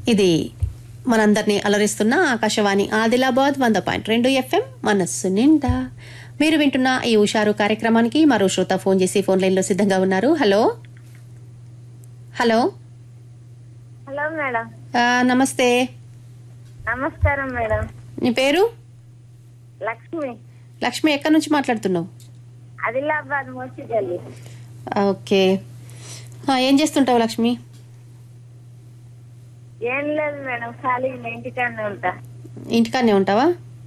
ఇది మనందరినీ అలరిస్తున్న ఆకాశవాణి ఆదిలాబాద్ వంద పాయింట్ రెండు ఎఫ్ఎం మనస్సు నిండా మీరు వింటున్న ఈ ఉషారు కార్యక్రమానికి మరో శ్రోత ఫోన్ చేసి ఫోన్ లైన్లో సిద్ధంగా ఉన్నారు హలో హలో హలో మేడం ఆ, నమస్తే నమస్కారం మేడం నీ పేరు లక్ష్మి లక్ష్మి ఎక్కడి నుంచి మాట్లాడుతున్నావు ఆదిలాబాద్ మోసిగల్లి ఓకే ఆ, ఏం చేస్తుంటావు లక్ష్మి ఏం లేదు మేడం ఖాళీ ఇంటికాడనే ఉంటా ఇంటికాడనే ఉంటావా